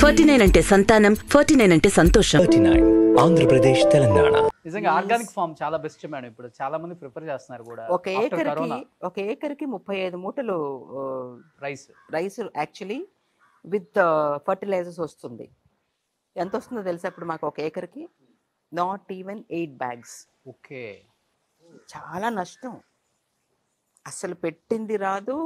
Forty nine అంటే సంతానం forty nine అంటే సంతోషం థర్టీ నైన్ ఆంధ్రప్రదేశ్ తెలంగాణ నిజంగా ఆర్గానిక్ ఫార్మ్ చాలా బెస్ట్ మేడం ఇప్పుడు చాలా మంది ప్రిఫర్ చేస్తున్నారు కూడా ఒక ఏకర్కి ఒక ఏకర్కి ముప్పై ఐదు మూటలు rice rice actually with fertilizers వస్తుంది ఎంత వస్తుందో తెలుసా ఇప్పుడు మాకు ఒక ఏకర్కి not even eight bags okay చాలా నష్టం అసలు పెట్టింది రాదు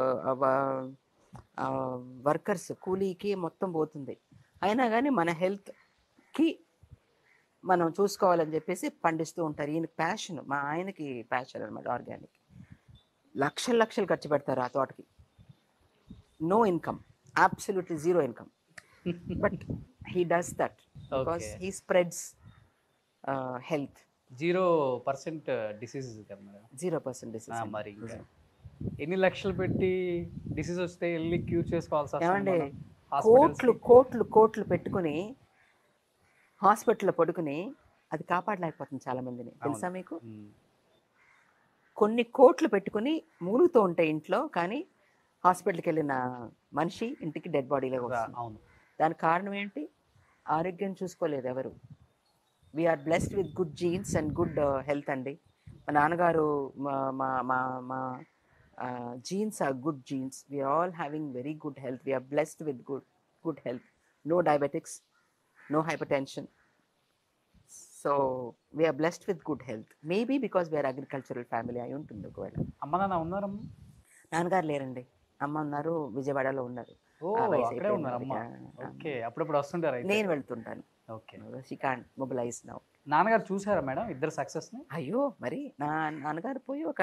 వర్కర్స్ కూలీకి మొత్తం పోతుంది అయినా కానీ మన హెల్త్కి మనం చూసుకోవాలని చెప్పేసి పండిస్తూ ఉంటారు ఈయన ప్యాషన్ మా ఆయనకి ప్యాషన్ అనమాట ఆర్గానిక్ లక్షలు లక్షలు ఖర్చు పెడతారు ఆ తోటకి no income absolutely zero income but he does that because Okay. He spreads health zero percent disease కదా మేడం జీరో పర్సెంట్ ఆ, మరి ఇంకా ఎన్ని లక్షలు పెట్టి డిసీజ్ వస్తే వెళ్ళి క్యూర్ చేసుకోవాల్సి వస్తుంది ఏమండి మనం. Hospitals కోట్లు కి. కోట్లు కోట్లు పెట్టుకుని హాస్పిటల్లో పడుకుని అది కాపాడలేకపోతుంది చాలా మందిని తెలుసా మీకు మ్మ్. కొన్ని కోట్లు పెట్టుకుని మూలుగుతూ ఉంటాయి ఇంట్లో కానీ హాస్పిటల్కి వెళ్ళిన మనిషి ఇంటికి డెడ్ బాడీలో రా- వస్తుంది అవును దానికి కారణం ఏంటి ఆరోగ్యం చూసుకోలేదు ఎవరు we are blessed with good genes and good health అండి మా నాన్నగారు మా మా మా మా genes are good genes we are all having very good health we are blessed with good good health no diabetics no hypertension so we are blessed with good health maybe because we are agricultural family అయి ఉంటుంది ఒకవేళ అమ్మ నాన్న ఉన్నారమ్మ నాన్నగారు లేరండి అమ్మ ఉన్నారు విజయవాడలో ఉన్నారు ఓ ఆ వయసు అక్కడే అయిపోయింది ఉన్నారు అమ్మ వాళ్ళకి. ఓకే అప్పుడప్పుడు వస్తుంటారు అయితే నేను వెళ్తుంటాను okay she can mobilize now నాన్నగారు చూసారా మేడం ఇద్దరు సక్సెస్ ని అయ్యో మరి నా నాన్నగారు పోయి ఒక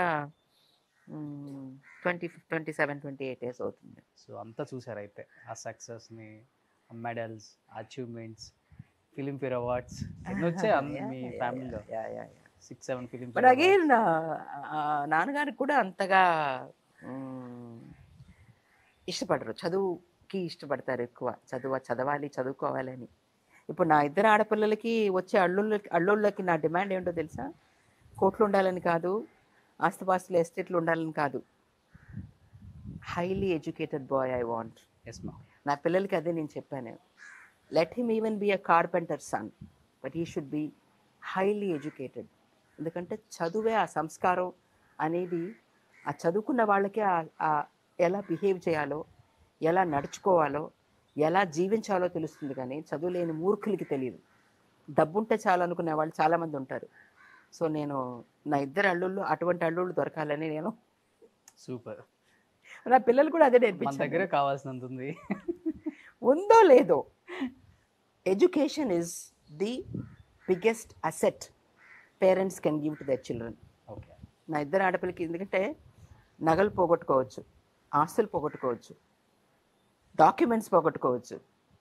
twenty twenty seven twenty eight years అవుతుంది సో అంతా చూసారు అయితే ఆ సక్సెస్ ని medals achievements Filmfare awards ఎన్ని వచ్చాయి అన్ని మీ ఫ్యామిలీలో six seven film but again నాన్నగారికి కూడా అంతగా మ్, ఇష్టపడరు చదువుకి ఇష్టపడతారు ఎక్కువ చదువు చదవాలి చదువుకోవాలని ఇప్పుడు నా ఇద్దరు ఆడపిల్లలకి వచ్చే అల్లుళ్ళకి అల్లుళ్ళకి నా డిమాండ్ ఏంటో తెలుసా కోట్లు ఉండాలని కాదు ఆస్తిపాస్తులు ఎస్టేట్లు ఉండాలని కాదు highly educated boy I want yes మా నా పిల్లలకి అదే నేను చెప్పాను let him even be a carpenter son but he should be highly educated ఎందుకంటే చదువే ఆ సంస్కారం అనేది ఆ చదువుకున్న వాళ్ళకే ఆ- ఆ ఎలా బిహేవ్ చేయాలో ఎలా నడుచుకోవాలో ఎలా జీవించాలో తెలుస్తుంది కానీ చదువు లేని మూర్ఖులకి తెలియదు డబ్బుంటే చాలు అనుకునే వాళ్ళు చాలామంది ఉంటారు సో నేను నా ఇద్దరు అల్లుళ్ళు అటువంటి అల్లుళ్ళు దొరకాలని నేను సూపర్ నా పిల్లలు కూడా అదే మన నేర్పించాను దగ్గరే కావాల్సినంత ఉంది ఉందో లేదో education is the biggest asset parents can give to their children okay నా ఇద్దరు ఆడపిల్లకి ఎందుకంటే నగలు పోగొట్టుకోవచ్చు ఆస్తులు పోగొట్టుకోవచ్చు డాక్యుమెంట్స్ పోగొట్టుకోవచ్చు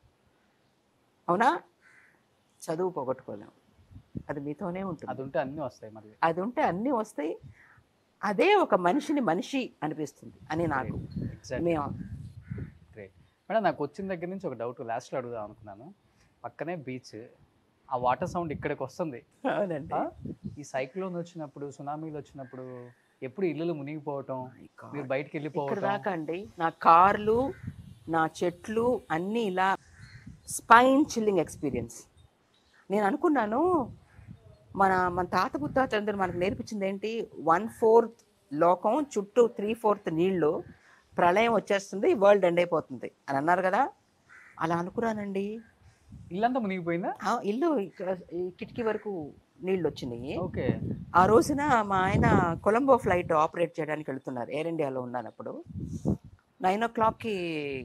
అవునా చదువు పోగొట్టుకోలేం అది మీతోనే ఉంటుంది అది ఉంటే అన్ని వస్తాయి మరి అది ఉంటే అన్నీ వస్తాయి అదే ఒక మనిషిని మనిషి అనిపిస్తుంది అని నాకు ఎగ్జాక్ట్ మేము గ్రేట్ మేడం నాకు వచ్చిన దగ్గర నుంచి ఒక డౌట్ లాస్ట్లో అడుగుదాం అనుకున్నాను పక్కనే బీచ్ ఆ వాటర్ సౌండ్ ఇక్కడికి వస్తుంది అవునండి ఆ? ఈ సైక్లోన్ వచ్చినప్పుడు సునామీలు వచ్చినప్పుడు ఎప్పుడు ఇల్లులు మునిగిపోవటం మీరు బయటికి ఇక్కడ వెళ్ళిపోవటం దాకా అండి నా కార్లు నా చెట్లు అన్నీ ఇలా స్పైన్ చిల్లింగ్ ఎక్స్పీరియన్స్ నేను అనుకున్నాను మన మన తాత ముత్తాతలందరూ మనకు నేర్పించింది ఏంటి వన్ ఫోర్త్ లోకం చుట్టూ త్రీ ఫోర్త్ నీళ్లు ప్రళయం వచ్చేస్తుంది వరల్డ్ ఎండ్ అయిపోతుంది అని అన్నారు కదా అలా అనుకున్నానండి ఇల్లంతా మునిగిపోయిందా ఆ ఇల్లు ఇక్కడ ఈ కిటికీ వరకు నీళ్ళు వచ్చినాయి ఓకే ఆ రోజున మా ఆయన కొలంబో ఫ్లైట్ ఆపరేట్ చేయడానికి వెళ్తున్నారు ఎయిర్ ఇండియాలో ఉన్నాను అప్పుడు నైన్ ఓ క్లాక్కి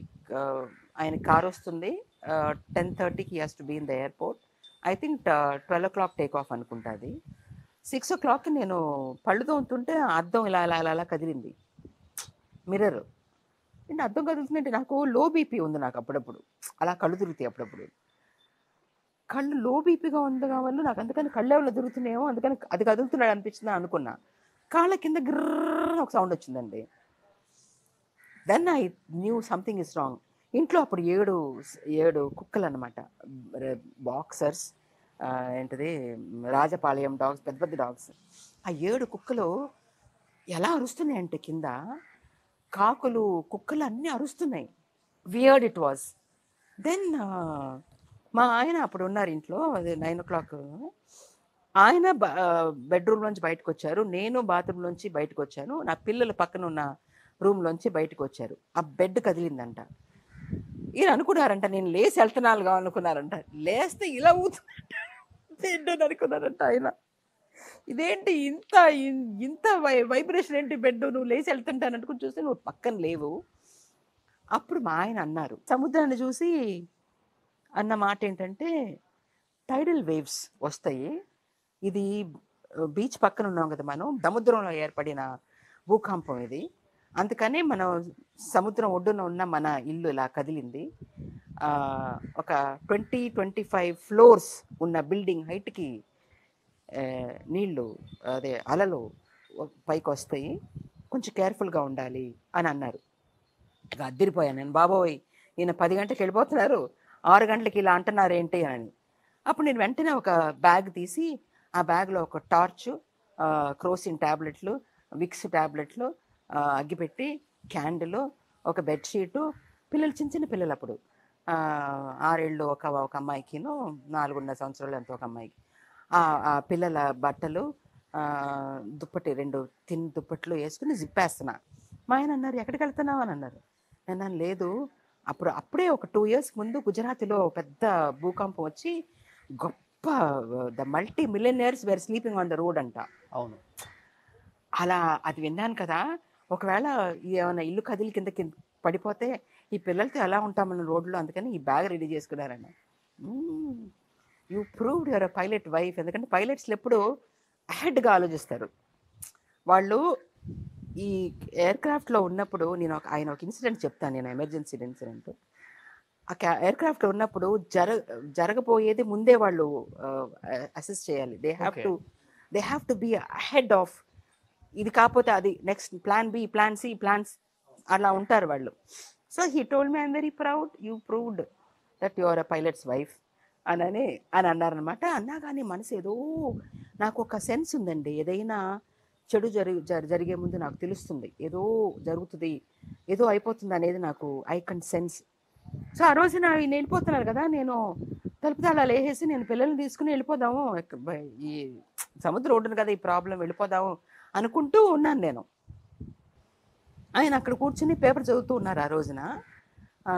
ఆయన కార్ వస్తుంది టెన్ థర్టీకి he's to be in the airport I think twelve o'clock take off అనుకుంటుంది సిక్స్ ఓ క్లాక్కి నేను పళ్ళు తోముతుంటే అద్దం ఇలా ఇలా ఇలా ఇలా కదిలింది మిర్రర్ అంటే అద్దం కదులుతుందంటే నాకు లో బీపీ ఉంది నాకు అప్పుడప్పుడు అలా కళ్ళు తిరుగుతాయి అప్పుడప్పుడు కళ్ళు లో బీపీగా ఉంది కావాలి నాకు అందుకని కళ్ళు ఎవరు తిరుగుతున్నాయేమో అందుకని అది కదులుతున్నాడు అనిపించింది అనుకున్నా కాళ్ళ కింద గిర్ర ఒక సౌండ్ వచ్చిందండి then I knew something is wrong ఇంట్లో అప్పుడు ఏడు ఏడు కుక్కలు అనమాట బాక్సర్స్ ఏంటిది రాజపాళయం డాగ్స్ పెద్ద పెద్ద డాగ్స్ ఆ ఏడు కుక్కలు ఎలా అరుస్తున్నాయి అంటే కింద కాకులు కుక్కలు అన్నీ అరుస్తున్నాయి వియర్డ్ ఇట్ వాజ్ దెన్ మా ఆయన అప్పుడు ఉన్నారు ఇంట్లో అది నైన్ ఓ క్లాక్ ఆయన బెడ్రూమ్ నుంచి బయటకు వచ్చారు నేను బాత్రూమ్ నుంచి బయటకు వచ్చాను నా పిల్లలు పక్కన ఉన్న రూమ్ లోంచి బయటకు వచ్చారు ఆ బెడ్ కదిలిందంట ఈయన అనుకున్నారంట నేను లేచి వెళ్తున్నానుగా అనుకున్నారంట లేస్తే ఇలా ఊతున్నట్ట బెడ్ అని అనుకున్నారంట ఆయన ఇదేంటి ఇంత ఇన్- ఇంత వైబ్రేషన్ ఏంటి బెడ్ నువ్వు లేచి వెళ్తుంటాను అనుకుని చూస్తే నువ్వు పక్కన లేవు అప్పుడు మా ఆయన అన్నారు సముద్రాన్ని చూసి అన్న మాట ఏంటంటే టైడల్ వేవ్స్ వస్తాయి ఇది బీచ్ పక్కన ఉన్నాం కదా మనం సముద్రంలో ఏర్పడిన భూకంపం ఇది అందుకని మనం సముద్రం ఒడ్డున ఉన్న మన ఇల్లు ఇలా కదిలింది ఆ, ఒక ట్వంటీ ట్వంటీ ఫైవ్ ఫ్లోర్స్ ఉన్న బిల్డింగ్ హైట్కి నీళ్ళు అదే అలలు పైకి వస్తాయి కొంచెం కేర్ఫుల్గా ఉండాలి అని అన్నారు ఇక అద్దరిపోయాను నేను బాబోయ్ ఈయన పది గంటలకు వెళ్ళిపోతున్నారు ఆరు గంటలకి ఇలా అంటున్నారు ఏంటి అని అప్పుడు నేను వెంటనే ఒక బ్యాగ్ తీసి ఆ బ్యాగ్లో ఒక టార్చ్ క్రోసిన్ ట్యాబ్లెట్లు విక్స్ ట్యాబ్లెట్లు ఆ, అగ్గిపెట్టి క్యాండిల్ ఒక బెడ్షీటు పిల్లలు చిన్న చిన్న పిల్లలు అప్పుడు ఆ, ఆరేళ్ళు ఒక ఒక అమ్మాయికిను నాలుగున్నర సంవత్సరాలు ఎంతో ఒక అమ్మాయికి ఆ ఆ పిల్లల బట్టలు ఆ, దుప్పటి రెండు తిన్ దుప్పట్లు వేసుకుని జిప్పేస్తున్నా మా ఆయన అన్నారు ఎక్కడికి వెళ్తున్నావు అని అన్నారు నేను అన్నాను, లేదు అప్పుడు అప్పుడే ఒక టూ ఇయర్స్ ముందు గుజరాత్లో పెద్ద భూకంపం వచ్చి గొప్ప the multimillionaires were sleeping on the road అంట అవును అలా అది విన్నాను కదా ఒకవేళ ఈ ఏమైనా ఇల్లు కదిలి కింద కింద పడిపోతే ఈ పిల్లలతో ఎలా ఉంటామన్న రోడ్లో అందుకని ఈ బ్యాగ్ రెడీ చేసుకున్నారన్న you proved your pilot wife ఎందుకంటే పైలట్స్లు ఎప్పుడు అహెడ్గా ఆలోచిస్తారు వాళ్ళు ఈ ఎయిర్క్రాఫ్ట్లో ఉన్నప్పుడు నేను ఒక ఆయన ఒక ఇన్సిడెంట్ చెప్తాను నేను ఎమర్జెన్సీ ఇన్సిడెంట్ ఆ క్యా ఎయిర్క్రాఫ్ట్లో ఉన్నప్పుడు జర జరగబోయేది ముందే వాళ్ళు అసెస్ చేయాలి they have Okay. To they have to be ahead of ఇది కాకపోతే అది next plan B plan C plans అలా ఉంటారు వాళ్ళు so he told me I'm very proud you proved that you are a pilot's wife అని అని అన్నారనమాట అన్నా కానీ మనసు ఏదో నాకు ఒక సెన్స్ ఉందండి ఏదైనా చెడు జరి జరి- జరిగే ముందు నాకు తెలుస్తుంది ఏదో జరుగుతుంది ఏదో అయిపోతుంది అనేది నాకు ఐ కన్ సెన్స్ సో ఆ రోజు నా ఈయన వెళ్ళిపోతున్నారు కదా నేను తలుపు తాళాలు వేసేసి నేను పిల్లల్ని తీసుకుని వెళ్ళిపోదాము ఎక్క- బ- ఈ సముద్రం ఒడ్డును కదా ఈ ప్రాబ్లం వెళ్ళిపోదాము అనుకుంటూ ఉన్నాను నేను ఆయన అక్కడ కూర్చుని పేపర్ చదువుతూ ఉన్నారు ఆ రోజున ఆ,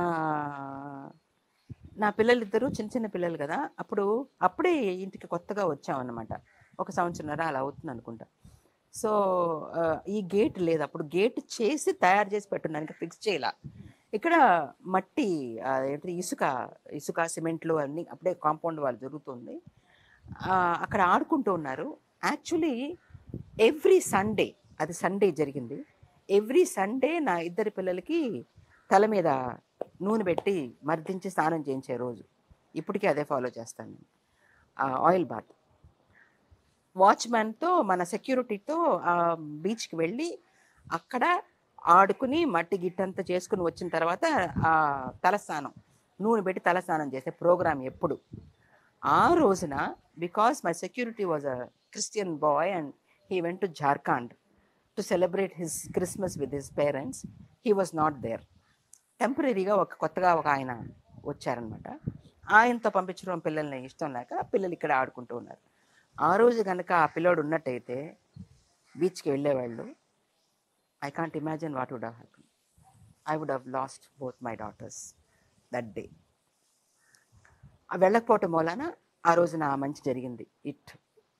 నా పిల్లలు ఇద్దరు చిన్న చిన్న పిల్లలు కదా అప్పుడు అప్పుడే ఇంటికి కొత్తగా వచ్చామన్నమాట ఒక సంవత్సరంన్నర అలా అవుతుంది అనుకుంటా సో ఆ, ఈ గేట్ లేదు అప్పుడు గేట్ చేసి తయారు చేసి పెట్టున్నాను ఫిక్స్ చేయాల ఇక్కడ మట్టి ఆ, ఏంటి ఇసుక ఇసుక సిమెంట్లు అన్నీ అప్పుడే కాంపౌండ్ వాళ్ళు జరుగుతుంది ఆ, అక్కడ ఆడుకుంటూ ఉన్నారు యాక్చువల్లీ ఎవ్రీ సండే అది సండే జరిగింది ఎవ్రీ సండే నా ఇద్దరి పిల్లలకి తల మీద నూనె పెట్టి మర్దించి స్నానం చేయించే రోజు ఇప్పటికీ అదే ఫాలో చేస్తాను నేను ఆయిల్ బాత్ వాచ్మ్యాన్తో మన సెక్యూరిటీతో ఆ బీచ్కి వెళ్ళి అక్కడ ఆడుకుని మట్టి గిట్టంతా చేసుకుని వచ్చిన తర్వాత ఆ తలస్నానం నూనె పెట్టి తలస్నానం చేసే ప్రోగ్రామ్ ఎప్పుడు ఆ రోజున because my security was a Christian boy and he went to Jharkhand to celebrate his Christmas with his parents he was not there టెంపరీగా ఒక కొత్తగా ఒక ఆయన వచ్చారనమాట ఆయనతో పంపించడం పిల్లల్ని ఇష్టం లేక పిల్లలు ఇక్కడ ఆడుకుంటూ ఉన్నారు ఆ రోజు కనుక ఆ పిల్లోడు ఉన్నట్టయితే బీచ్కి వెళ్ళేవాళ్ళు I can't imagine what would happen I would have lost both my daughters that day ఆ వెళ్ళకపోవటం మూలాన ఆ రోజున మంచి జరిగింది it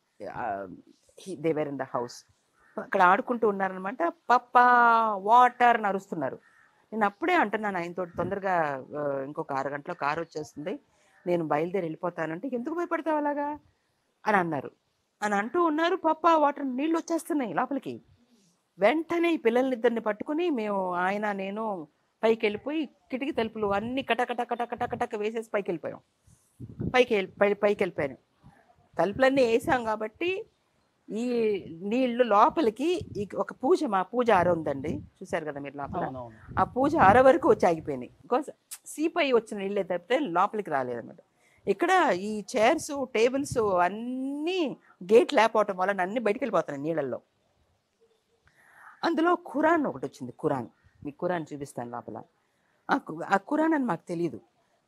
they were in the house అక్కడ ఆడుకుంటూ ఉన్నారనమాట పప్పా వాటర్ అని అరుస్తున్నారు నేను అప్పుడే అంటున్నాను ఆయనతో తొందరగా ఆ, ఇంకొక ఆరు గంటల కారు వచ్చేస్తుంది నేను బయలుదేరి వెళ్ళిపోతానంటే ఎందుకు భయపడతావు అలాగా అని అన్నారు అని అంటూ ఉన్నారు పప్ప వాటర్ నీళ్ళు వచ్చేస్తున్నాయి లోపలికి వెంటనే ఈ పిల్లల్నిద్దరిని పట్టుకుని మేము ఆయన నేను పైకి వెళ్ళిపోయి కిటికీ తలుపులు అన్ని కటకట కటకట కటక వేసేసి పైకి వెళ్ళిపోయాం పైకి వెళ్ళి పై పైకి వెళ్ళిపోయాను తలుపులన్నీ వేసాం కాబట్టి ఈ నీళ్లు లోపలికి ఈ ఒక పూజ మా పూజ అర ఉందండి చూశారు కదా మీరు లోపల అవునవును ఆ పూజ అర వరకు వచ్చి ఆగిపోయినాయి బికాస్ సీపై వచ్చిన నీళ్ళే తప్పితే లోపలికి రాలేదన్నమాట ఇక్కడ ఈ చైర్స్ టేబుల్స్ అన్నీ గేట్ లేకపోవటం వల్ల అన్ని బయటికి వెళ్ళిపోతున్నాయి నీళ్ళల్లో అందులో ఖురాన్ ఒకటి వచ్చింది ఖురాన్ మీకు ఖురాన్ చూపిస్తాను లోపల ఆ కు- ఆ ఖురాన్ అని మాకు తెలియదు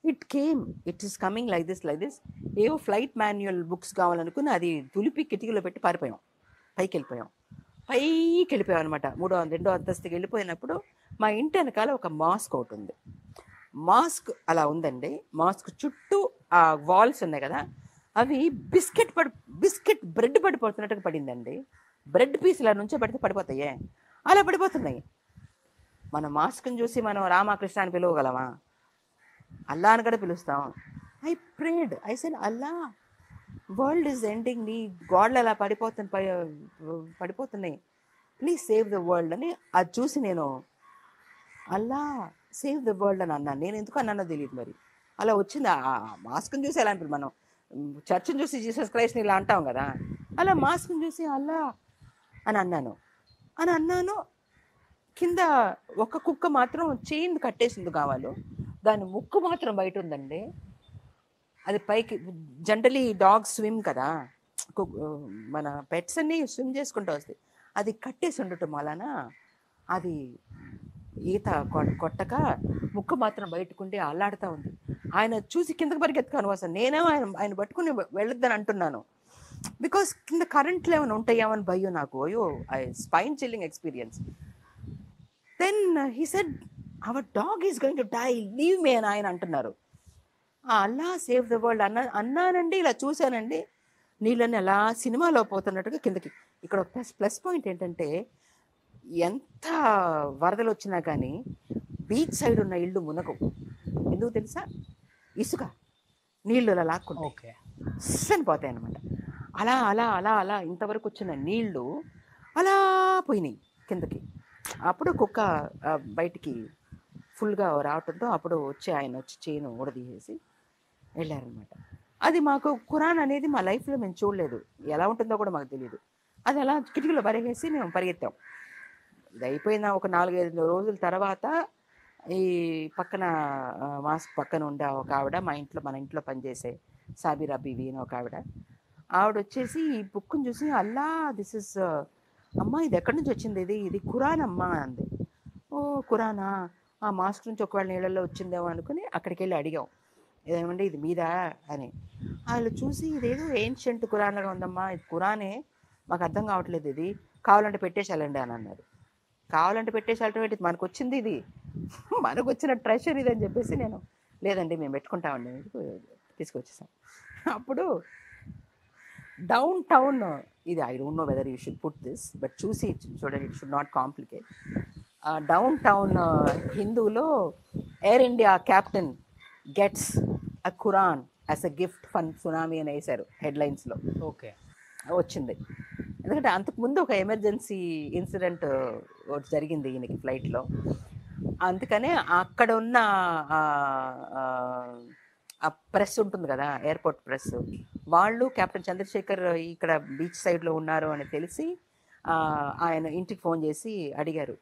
it came it is coming like this like this ఏవో ఫ్లైట్ మాన్యువల్ బుక్స్ కావాలనుకుని అది తులిపి కిటికీలో పెట్టి పారిపోయాం పైకి వెళ్ళిపోయాం పైకి వెళ్ళిపోయాం అనమాట మూడో రెండో అంతస్తుకి వెళ్ళిపోయినప్పుడు మా ఇంటి వెనకాల ఒక మాస్క్ ఒకటి ఉంది మాస్క్ అలా ఉందండి మాస్క్ చుట్టూ ఆ వాల్స్ ఉన్నాయి కదా అవి బిస్కెట్ పడి బిస్కెట్ బ్రెడ్ పడిపోతున్నట్టుగా పడిందండి బ్రెడ్ పీస్ ఇలా నుంచో పెడితే పడిపోతాయే అలా పడిపోతున్నాయి మన మాస్క్ని చూసి మనం రామకృష్ణ అని పిలవగలమా అల్లా అని కూడా పిలుస్తాం I prayed I said Allah world is ending నీ గోడలు అలా పడిపోతుంది పడిపోతున్నాయి ప్లీజ్ సేవ్ ద వరల్డ్ అని అది చూసి నేను అల్లా సేవ్ ద వరల్డ్ అని అన్నాను నేను ఎందుకు అన్నానో తెలియదు మరి అలా వచ్చింది ఆ మాస్క్ని చూసి ఎలా అనిపి మనం చర్చిని చూసి జీసస్ క్రైస్ట్ని ఇలా అంటాం కదా అలా మాస్క్ని చూసి అల్లా అని అన్నాను అని అన్నాను కింద ఒక కుక్క మాత్రం చైన్ కట్టేసింది కావాలో దాని ముక్కు మాత్రం బయట ఉందండి అది పైకి జనరలీ డాగ్ స్విమ్ కదా కు- మన పెట్స్ అన్ని స్విమ్ చేసుకుంటూ వస్తాయి అది కట్టేసి ఉండటం వలన అది ఈత కొ- కొట్టక ముక్కు మాత్రం బయటకుండి అల్లాడుతూ ఉంది ఆయన చూసి కిందకి పరిగెత్తుకాను అసలు నేనేమో ఆయన ఆయన పట్టుకుని వెళ్ళొద్దని అంటున్నాను బికాస్ కింద కరెంట్లు ఏమైనా ఉంటాయేమని భయం నాకు అయ్యో I spine chilling experience then he said our dog is going to die leave me అని ఆయన అంటున్నారు ఆ అల్లా సేవ్ ద వరల్డ్ అన్న అన్నానండి ఇలా చూశానండి నీళ్ళని అలా సినిమాలో పోతున్నట్టుగా కిందకి ఇక్కడ ఒక ప్లస్ ప్లస్ పాయింట్ ఏంటంటే ఎంత వరదలు వచ్చినా కానీ బీచ్ సైడ్ ఉన్న ఇల్లు మునగవు ఎందుకు తెలుసా ఇసుక నీళ్ళు అలా లాక్కుంటాయి ఓకే అని పోతాయి అనమాట అలా అలా అలా అలా ఇంతవరకు వచ్చిన నీళ్లు అలా పోయినాయి కిందకి అప్పుడు కుక్క ఆ, బయటికి ఫుల్గా రావటంతో అప్పుడు వచ్చి ఆయన వచ్చి చేను ఊడదీసేసి వెళ్ళారనమాట అది మాకు ఖురాన్ అనేది మా లైఫ్లో మేము చూడలేదు ఎలా ఉంటుందో కూడా మాకు తెలియదు అది అలా కిటికీలో పరిగేసి మేము పరిగెత్తాం ఇది అయిపోయిన ఒక నాలుగైదు రోజుల తర్వాత ఈ పక్కన ఆ, మాస్క్ పక్కన ఉండే ఒక ఆవిడ మా ఇంట్లో మన ఇంట్లో పనిచేసే సాబిరా బీవి అని ఒక ఆవిడ ఆవిడ వచ్చేసి ఈ బుక్ని చూసి అల్లా దిస్ ఇస్ అమ్మా ఇది ఎక్కడి నుంచి వచ్చింది ఇది ఇది ఖురాన్ అమ్మా అంది ఓ ఖురానా ఆ మాస్క్ నుంచి ఒకవేళ నీళ్ళల్లో వచ్చిందేమో అనుకుని అక్కడికి వెళ్ళి అడిగాం ఏమంటే ఇది మీదా అని వాళ్ళు చూసి ఇదేదో ఏన్షియంట్ ఖురాన్గా ఉందమ్మా ఇది ఖురానే మాకు అర్థం కావట్లేదు ఇది కావాలంటే పెట్టేసేయాలండి అని అన్నారు కావాలంటే పెట్టేసేయాలంటే ఏంటి? మనకు వచ్చింది ఇది మనకు వచ్చిన ట్రెషర్ ఇది అని చెప్పేసి నేను లేదండి మేము పెట్టుకుంటామండి అని చెప్పి తీసుకొచ్చేసాం అప్పుడు డౌన్ టౌన్ ఇది I don't know whether you should put this but చూసి చూడండి it should not complicate downtown హిందూలో Air India captain gets a Quran as a gift from tsunami అని వేశారు హెడ్లైన్స్లో ఓకే వచ్చింది ఎందుకంటే అంతకుముందు ఒక ఎమర్జెన్సీ ఇన్సిడెంట్ ఒకటి జరిగింది ఈయనకి ఫ్లైట్లో అందుకనే అక్కడ ఉన్న ఆ- ఆ- ఆ ప్రెస్ ఉంటుంది కదా ఎయిర్పోర్ట్ ప్రెస్ వాళ్ళు కెప్టెన్ చంద్రశేఖర్ ఇక్కడ బీచ్ సైడ్లో ఉన్నారు అని తెలిసి ఆ, ఆయన ఇంటికి ఫోన్ చేసి అడిగారు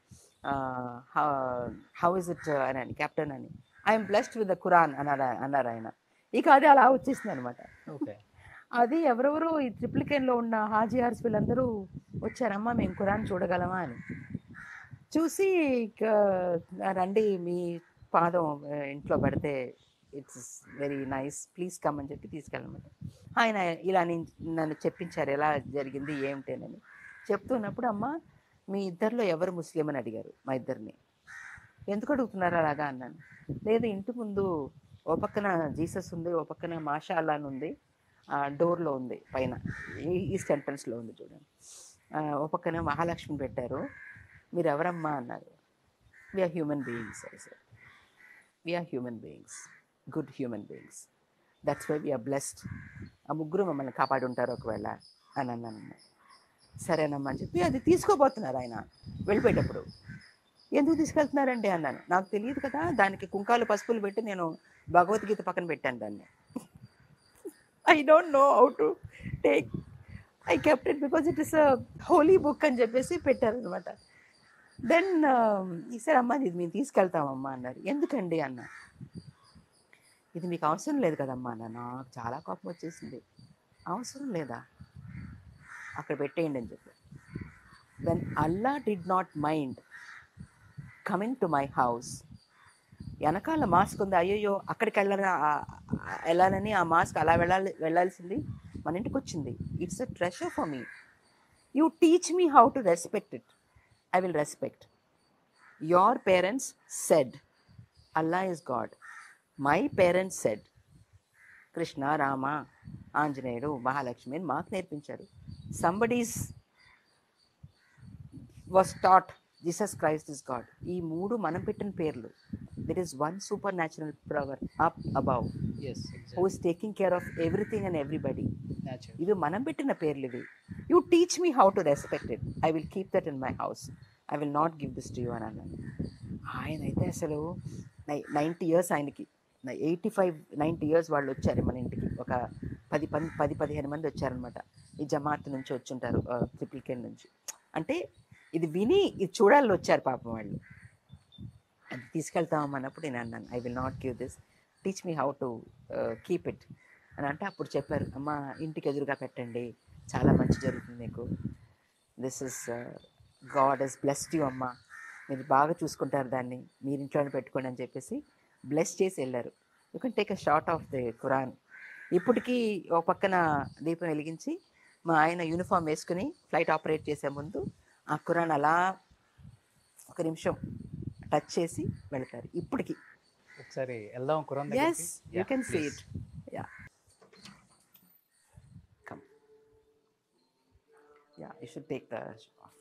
హౌ ఇస్ ఇట్ అని అని కెప్టెన్ అని I'm blessed with the Quran అన్నారు అన్నారు ఆయన ఇక అది అలా వచ్చేసింది అనమాట ఓకే అది ఎవరెవరు ఈ ట్రిప్లికేన్లో ఉన్న హాజీఆర్స్ వీళ్ళందరూ వచ్చారమ్మా మేము ఖురాన్ చూడగలమా అని చూసి ఇక రండి మీ పాదం ఆ, ఇంట్లో పెడితే it's very nice please come అని చెప్పి తీసుకెళ్ళమంట ఆయన ఇలా నేను- నన్ను చెప్పించారు ఎలా జరిగింది ఏమిటేనని చెప్తున్నప్పుడు అమ్మ మీ ఇద్దరిలో ఎవరు ముస్లిం అని అడిగారు మా ఇద్దరిని ఎందుకు అడుగుతున్నారు అలాగా అన్నాను లేదు ఇంటి ముందు ఓ పక్కన జీసస్ ఉంది ఓ పక్కన మాషా అల్లా అని ఉంది ఆ డోర్లో ఉంది పైన ఈ- ఈస్ట్ ఎంట్రన్స్లో ఉంది చూడండి ఆ, ఓ పక్కన మహాలక్ష్మి పెట్టారు మీరు ఎవరమ్మా అన్నారు we are human beings sir we are human beings good human beings that's why we are blessed ఆ ముగ్గురు మమ్మల్ని కాపాడి ఉంటారు ఒకవేళ అని అన్నాను సరేనమ్మా అని చెప్పి అది తీసుకోబోతున్నారు ఆయన వెళ్ళిపోయేటప్పుడు ఎందుకు తీసుకెళ్తున్నారండి అన్నాను నాకు తెలియదు కదా దానికి కుంకాలు పసుపులు పెట్టి నేను భగవద్గీత పక్కన పెట్టాను దాన్ని I don't know how to take I kept it because it is a holy book అని చెప్పేసి పెట్టారనమాట దెన్ ఈసారి అమ్మ ఇది మేము తీసుకెళ్తామమ్మా అన్నారు ఎందుకండి అన్న ఇది మీకు అవసరం లేదు కదమ్మా అన్న నాకు చాలా కోపం వచ్చేసింది అవసరం లేదా అక్కడ పెట్టేయండి అని చెప్పి when Allah did not mind coming to my house వెనకాల మాస్క్ ఉంది అయ్యయ్యో అక్కడికి వెళ్ళాలని వెళ్ళాలని ఆ మాస్క్ అలా వెళ్ళాలి వెళ్ళాల్సింది మన ఇంటికి వచ్చింది it's a treasure for me you teach me how to respect it I will respect your parents said Allah is God my parents said Krishna Rama ఆంజనేయుడు మహాలక్ష్మి అని మాకు నేర్పించారు somebody's was taught Jesus Christ is God ఈ మూడు మనం పెట్టిన పేర్లు there is one super natural power up above us who is taking care of everything and everybody natural ఇవి మనం పెట్టిన పేర్లు ఇవి you teach me how to respect it I will keep that in my house I will not give this to you అని అన్నాను ఆయన అయితే అసలు నై నైంటీ ఇయర్స్ ఆయనకి ఎయిటీ ఫైవ్ నైంటీ ఇయర్స్ వాళ్ళు వచ్చారు మన ఇంటికి ఒక పది పది పది పదిహేను మంది వచ్చారనమాట ఈ జమాత్ నుంచి వచ్చుంటారు ట్రిపుల్ కే నుంచి అంటే ఇది విని ఇది చూడాలని వచ్చారు పాపం వాళ్ళు అది తీసుకెళ్తాం అన్నప్పుడు నేను అన్నాను I will not give this teach me how to keep it అని అంటే అప్పుడు చెప్పారు అమ్మ ఇంటికి ఎదురుగా పెట్టండి చాలా మంచి జరుగుతుంది మీకు this is God is blessed you అమ్మ మీరు బాగా చూసుకుంటారు దాన్ని మీరు ఇంట్లోనే పెట్టుకోండి అని చెప్పేసి బ్లెస్ చేసి వెళ్ళారు you can take a short of the Quran ఇప్పటికీ ఒక పక్కన దీపం వెలిగించి మా ఆయన యూనిఫామ్ వేసుకుని ఫ్లైట్ ఆపరేట్ చేసే ముందు ఆ ఖురాన్ అలా ఒక నిమిషం టచ్ చేసి వెళ్తారు ఇప్పటికి ఒకసారి వెళ్దాం Quran yes you can see it ya come ya you should take the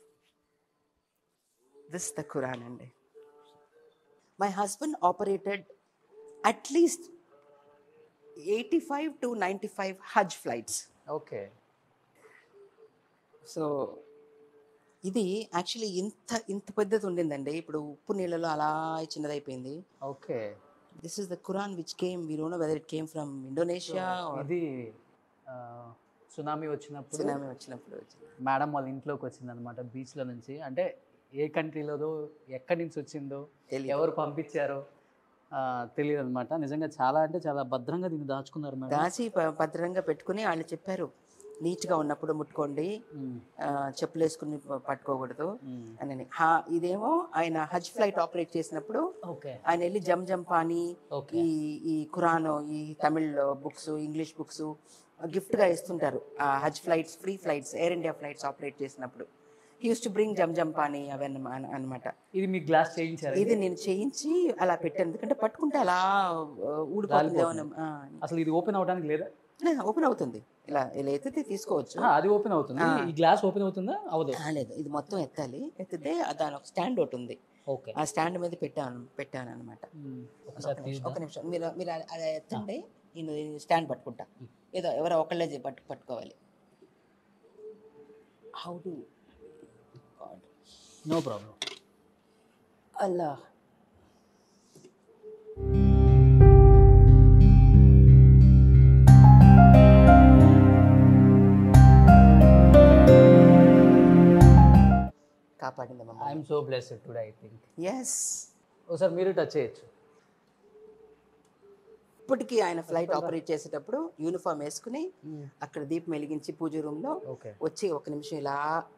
this the Quran అండి my husband operated at least eighty five to ninety five Hajj flights okay so ఇది యాక్చువల్లీ ఇంత ఇంత పెద్దది ఉండిందండి ఇప్పుడు ఉప్పు నీళ్ళలో అలా చిన్నదైపోయింది okay this is the Quran which came we don't know whether it came from Indonesia ఇది సునామీ వచ్చినప్పుడు సునామీ వచ్చినప్పుడు వచ్చింది మేడం వాళ్ళ ఇంట్లోకి వచ్చింది అనమాట బీచ్లో నుంచి అంటే ఏ కంట్రీలోదో ఎక్కడి నుంచి వచ్చిందో తెలీదు. ఎవరు పంపించారో తెలియదు అనమాట నిజంగా చాలా అంటే చాలా భద్రంగా దీన్ని దాచుకున్నారు మేడం దాచి ప- భద్రంగా పెట్టుకుని వాళ్ళు చెప్పారు నీట్గా ఉన్నప్పుడు ముట్టుకోండి ఆ, చెప్పులు వేసుకుని ప- పట్టుకోకూడదు అని హా ఇదేమో ఆయన హజ్ ఫ్లైట్ ఆపరేట్ చేసినప్పుడు ఓకే ఆయన వెళ్ళి జమ్ జమ్ పానీ ఓకే ఈ ఈ ఖురాన్ ఈ తమిళ్ బుక్స్ ఇంగ్లీష్ బుక్స్ గిఫ్ట్గా ఇస్తుంటారు ఆ Hajj flights free flights Air India flights operate చేసినప్పుడు యూస్ టు బ్రింగ్ జమ్ జమ్ పానీ అవన్నీ అనమాట ఇది మీ గ్లాస్ చేయించారు ఇది నేను చేయించి అలా పెట్టాను ఎందుకంటే పట్టుకుంటే అలా ఆ, ఊడిపోతుంది అసలు ఇది ఓపెన్ అవడానికి లేదా ఓపెన్ అవుతుంది ఇలా ఇలా ఎత్తితే తీసుకోవచ్చు ఆ, అది ఓపెన్ అవుతుంది ఈ గ్లాస్ ఓపెన్ అవుతుందా అవదు ఆ, లేదు ఇది మొత్తం ఎత్తాలి ఎత్తితే దాని ఒక స్టాండ్ ఒకటి ఉంది ఓకే ఆ స్టాండ్ మీద పెట్టాను పెట్టాను అనమాట ఒకసారి తీద్దాం ఒక నిమిషం మీరు మీరు అలా- అలా ఎత్తండి నేను స్టాండ్ పట్టుకుంటా ఏదో ఎవరో ఒకళ్ళే చే- పట్టు పట్టుకోవాలి how do God no problem Allah కాపాడింది మమ్మల్ని I'm so blessed today I think yes ఒకసారి మీరు టచ్ చేయొచ్చు ఇప్పటికీ ఆయన ఫ్లైట్ ఆపరేట్ చేసేటప్పుడు యూనిఫామ్ వేసుకుని అక్కడ దీపం వెలిగించి పూజ రూమ్ లో ఓకే వచ్చి ఒక నిమిషం ఇలా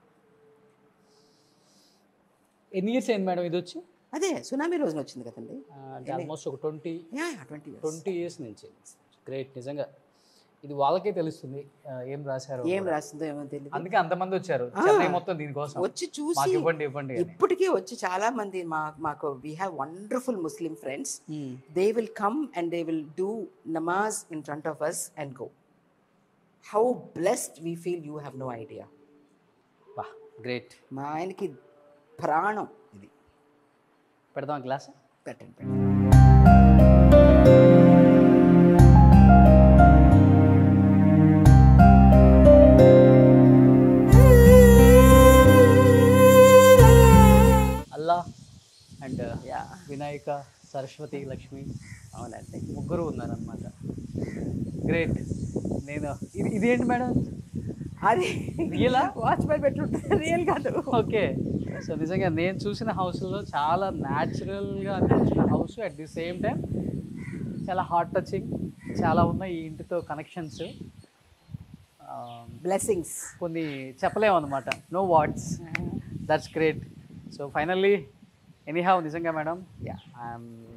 ఎన్ని ఇయర్స్ అయింది మేడం ఇది వచ్చి అదే సునామీ రోజున వచ్చింది కదండి అంటే ఆల్మోస్ట్ ఒక twenty ya twenty years twenty years నుంచి గ్రేట్ నిజంగా ఇది వాళ్ళకే తెలుస్తుంది ఆ, ఏం రాశారు ఏం రాసిందో ఏమో తెలియదు అందుకే అంతమంది వచ్చారు చెన్నై మొత్తం దీనికోసం వచ్చి చూసి మాకు ఇవ్వండి ఇవ్వండి అని. ఇప్పటికీ వచ్చి చాలా మంది మా మాకు we have wonderful Muslim friends they will come and they will do namaz in front of us and go how blessed we feel you have no idea wow great మా ఆయనకి ప్రాణం ఇది పెడదాం గ్లాస్ పెట్టండి పెట్టండి Allah and ya Vinayaka Saraswati Lakshmi అవునండి ముగ్గురు ఉన్నారనమాట గ్రేట్ నేను ఇది ఇదేంటి మేడం అది రియలా వాచ్మెన్ పెట్టుంటుంది రియల్ కాదు ఓకే సో నిజంగా నేను చూసిన హౌస్లో చాలా న్యాచురల్గా అనిపించిన house at the same time చాలా హార్ట్ టచింగ్ చాలా ఉన్నాయి ఈ ఇంటితో కనెక్షన్స్ బ్లెస్సింగ్స్ కొన్ని చెప్పలేము అనమాట no what's that's great so finally anyhow నిజంగా madam ya I'm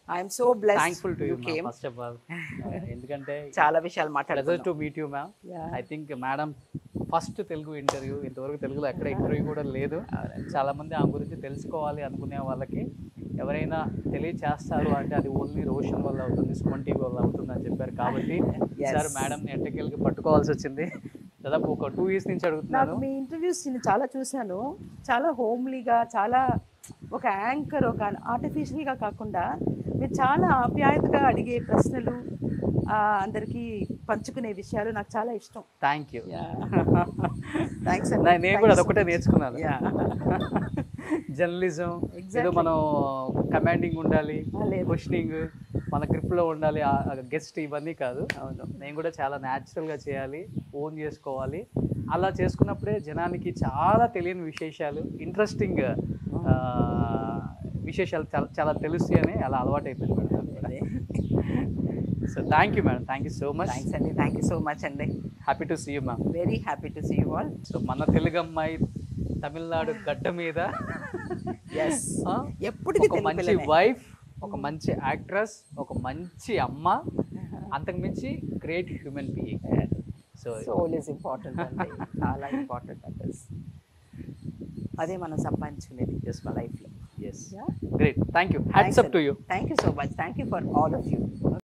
I'm so blessed thankful to you you came first of all ఎందుకంటే చాలా విషయాలు ప్లెజర్ మాట్లాడుతున్నాం to meet you ma'am I think madam first Telugu interview ఇంతవరకు తెలుగులో ఎక్కడ interview కూడా లేదు చాలా మంది ఆమె గురించి తెలుసుకోవాలి అనుకునే వాళ్ళకి ఎవరైనా తెలియచేస్తారు అంటే అది ఓన్లీ రోషన్ వల్ల అవుతుంది సుమన్ టీవీ వల్ల అవుతుంది అని చెప్పారు కాబట్టి Yes. సార్ మేడంని ఎట్టకెళ్ళకి పట్టుకోవాల్సి వచ్చింది దాదాపు ఒక టూ ఇయర్స్ నుంచి నాకు అడుగుతున్నాను మీ ఇంటర్వ్యూస్ నేను చాలా చూశాను చాలా హోమ్లీగా చాలా ఒక యాంకర్ ఒక ఆర్టిఫిషియల్గా కాకుండా మీరు చాలా ఆప్యాయతగా అడిగే ప్రశ్నలు ఆ, అందరికీ పంచుకునే విషయాలు నాకు చాలా ఇష్టం థ్యాంక్ యూ థ్యాంక్స్ నేను కూడా అదొకటే నేర్చుకున్నాను Yeah. జర్నలిజం ఏదో Exactly. మనం కమాండింగ్ ఉండాలి ఆ, లేదు. క్వశ్చనింగ్ మన గ్రిప్లో ఉండాలి గెస్ట్ ఇవన్నీ కాదు అవును నేను కూడా చాలా న్యాచురల్గా చేయాలి ఓన్ చేసుకోవాలి అలా చేసుకున్నప్పుడే జనానికి చాలా తెలియని విశేషాలు ఇంట్రెస్టింగ్ విశేషాలు చాలా చాలా తెలుస్తాయి అని అలా అలవాటు అయిపోయింది madam so thank you madam thank you so much thanks అండి థ్యాంక్ యూ సో మచ్ అండి happy to see you ma'am very happy to see you all so మన తెలుగు అమ్మాయి తమిళనాడు గడ్డ మీద ఎస్ ఆ, ఎప్పటికీ ఒక తెలుగు మంచి పిల్లనే. వైఫ్ ఒక మంచి యాక్ట్రెస్ ఒక మంచి అమ్మ అంతకు మించి great human being so soul is important అండి చాలా ఇంపార్టెంట్ అంటే అదే మనం సంపాదించుకునేది Yes, మా లైఫ్లో yes great thank you hats up to you thank you so much thank you for all of you